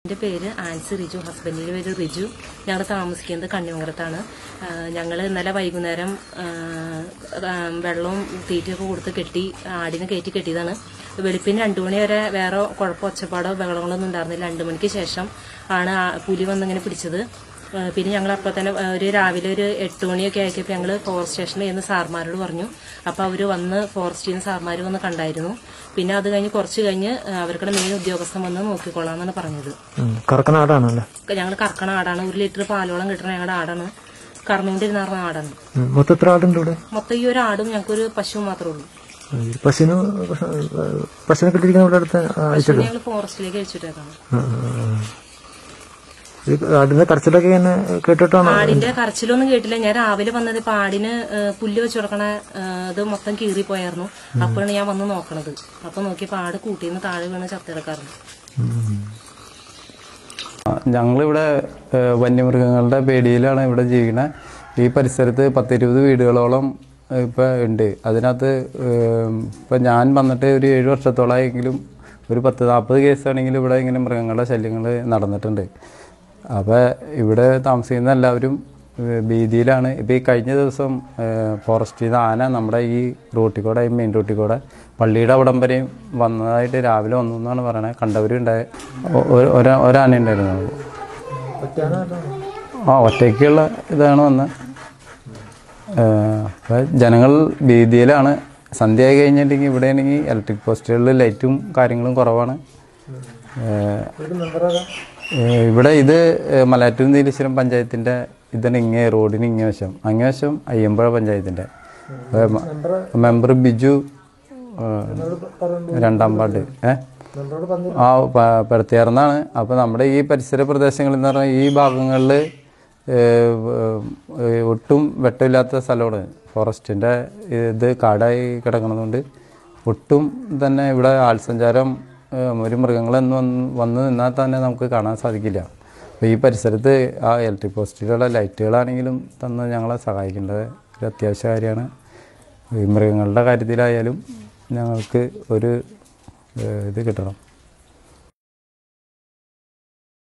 എൻ്റെ പേര് ആൻസി റിജു ഹസ്ബൻഡിൻ്റെ പേര് റിജു ഞങ്ങൾ താമസിക്കുന്നത് കണ്ണിമംഗലത്താണ് ഞങ്ങൾ ഇന്നലെ വൈകുന്നേരം ആ, ആ, വെള്ളവും തീറ്റയൊക്കെ കൊടുത്ത് കെട്ടി ആടിനെ കയറ്റി കെട്ടിയതാണ് വെളുപ്പിന് രണ്ടു മണി വരെ വേറെ കുഴപ്പം ഒച്ചപ്പാടോ ബഹളങ്ങളൊന്നും ഉണ്ടായിരുന്നില്ല രണ്ടു മണിക്ക് ശേഷം ആണ് ആ പുലി വന്നിങ്ങനെ പിടിച്ചത് ആ, പിന്നെ ഞങ്ങൾ അപ്പോൾ തന്നെ ആ, ഒരു രാവിലെ ഒരു എട്ട് മണിയൊക്കെ ആക്കിയപ്പോൾ ഞങ്ങൾ ഫോറസ്റ്റ് സ്റ്റേഷനിൽ ചെന്ന് സാർമാരോട് പറഞ്ഞു അപ്പോൾ അവർ വന്ന് ഫോറസ്റ്റിൽ നിന്ന് സാർമാർ വന്ന് കണ്ടായിരുന്നു പിന്നെ അത് കഴിഞ്ഞ് കുറച്ച് കഴിഞ്ഞ് ആ, അവർക്കുടെ മെയിൻ ഉദ്യോഗസ്ഥൻ വന്ന് നോക്കിക്കൊള്ളാം എന്നാണ് പറഞ്ഞത് ഉം. കറക്കണ ആടാണല്ലേ ഞങ്ങൾ കറക്കണ ആടാണ് ഒരു ലിറ്റർ പാലോളം കിട്ടണ ഞങ്ങളുടെ ആടാണ് കറന്നുകൊണ്ടിരുന്ന ആടാണ് ഉം. മൊത്തം എത്ര ആടുണ്ട് ഇവിടെ മൊത്തം ഈ ഒരു ആടും ഞങ്ങൾക്കൊരു പശുവും മാത്രമേ ഉള്ളൂ ഉം. പശുവിന് പശുവിനെ കിട്ടിയിരിക്കുന്ന ഇവിടെ അടുത്ത് അയച്ചിട്ട് ഞങ്ങൾ ഫോറസ്റ്റിലേക്ക് അഴിച്ചിട്ടേക്കാണ് ഈ ആടിന്റെ കരച്ചിലൊക്കെ ഇങ്ങനെ കേട്ടിട്ടാണോ ആടിന്റെ കരച്ചിലൊന്നും കേട്ടില്ല ഞാൻ രാവിലെ വന്നത് ഇപ്പൊ ആടിന് ഏ, പുല്ല് വെച്ച് കൊടുക്കണ ഏ, ഇത് മൊത്തം കീറിപ്പോയായിരുന്നു അപ്പോഴാണ് ഞാൻ വന്ന് നോക്കണത് അപ്പൊ നോക്കിയപ്പോ ആട് കൂട്ടിന്ന് താഴെ വീണ് ചത്തിടക്കാറുണ്ട് ഞങ്ങളിവിടെ ഏഹ്, വന്യമൃഗങ്ങളുടെ പേടിയിലാണ് ഇവിടെ ജീവിക്കണത് ഈ പരിസരത്ത് പത്തിരുപത് വീടുകളോളം ഏഹ്, ഇപ്പൊ ഉണ്ട് അതിനകത്ത് ഏഹ്, ഇപ്പൊ ഞാൻ വന്നിട്ട് ഒരു ഏഴ് വർഷത്തോളമായെങ്കിലും ഒരു പത്ത് നാൽപ്പത് കേസാണെങ്കിലും ഇവിടെ ഇങ്ങനെ മൃഗങ്ങളുടെ ശല്യങ്ങൾ നടന്നിട്ടുണ്ട് അപ്പോൾ ഇവിടെ താമസിക്കുന്ന എല്ലാവരും ഏഹ്, ഭീതിയിലാണ് ഇപ്പോൾ ഈ കഴിഞ്ഞ ദിവസം ഏഹ്, ഫോറസ്റ്റിൽ നിന്ന് ആന നമ്മുടെ ഈ റൂട്ടിൽ കൂടെ ഈ മെയിൻ റൂട്ടിൽ കൂടെ പള്ളിയുടെ അവിടം വരെയും വന്നതായിട്ട് രാവിലെ വന്നു എന്നാണ് പറയണത് കണ്ടവരുണ്ടായ ഒ- ഒ- ഒരാ- ഒരാന ഉണ്ടായിരുന്നു ആ ഒറ്റയ്ക്കുള്ള ഇതാണ് വന്നത് അപ്പോൾ ജനങ്ങൾ ഭീതിയിലാണ് സന്ധ്യ ആയി കഴിഞ്ഞിട്ടുണ്ടെങ്കിൽ ഇവിടെ ആണെങ്കിൽ ഇലക്ട്രിക് പോസ്റ്റുകളിൽ ലൈറ്റും കാര്യങ്ങളും കുറവാണ് ഏഹ്, ഏഹ്, ഇവിടെ ഇത് ഏഹ്, മലയാറ്റൂർ നീലേശ്വരം പഞ്ചായത്തിൻ്റെ ഇതിന് ഇങ്ങേ റോഡിന് ഇങ്ങേ വശം അങ്ങേ വശം അയ്യമ്പുഴ പഞ്ചായത്തിൻ്റെ മെമ്പർ ബിജു ഏഹ്, രണ്ടാം വാർഡ് ഏഹ് ആ പ- പെടുത്തിയാർന്നാണ് അപ്പോൾ നമ്മുടെ ഈ പരിസര പ്രദേശങ്ങളിൽ എന്ന് പറഞ്ഞാൽ ഈ ഭാഗങ്ങളിൽ ഒട്ടും വെട്ടമില്ലാത്ത സ്ഥലമാണ് ഫോറസ്റ്റിൻ്റെ ഇത് കാടായി കിടക്കുന്നതുകൊണ്ട് ഒട്ടും തന്നെ ഇവിടെ ആൾസഞ്ചാരം ഏഹ്, ഒരു മൃഗങ്ങളെന്ന് വന്ന് വന്ന് നിന്നാൽ തന്നെ നമുക്ക് കാണാൻ സാധിക്കില്ല അപ്പോൾ ഈ പരിസരത്ത് ആ ഇലക്ട്രിക് പോസ്റ്റിലുള്ള ലൈറ്റുകളാണെങ്കിലും തന്ന് ഞങ്ങളെ സഹായിക്കേണ്ടത് ഒരു അത്യാവശ്യ കാര്യമാണ് ഈ മൃഗങ്ങളുടെ കാര്യത്തിലായാലും ഞങ്ങൾക്ക് ഒരു ഏഹ്, ഇത് കിട്ടണം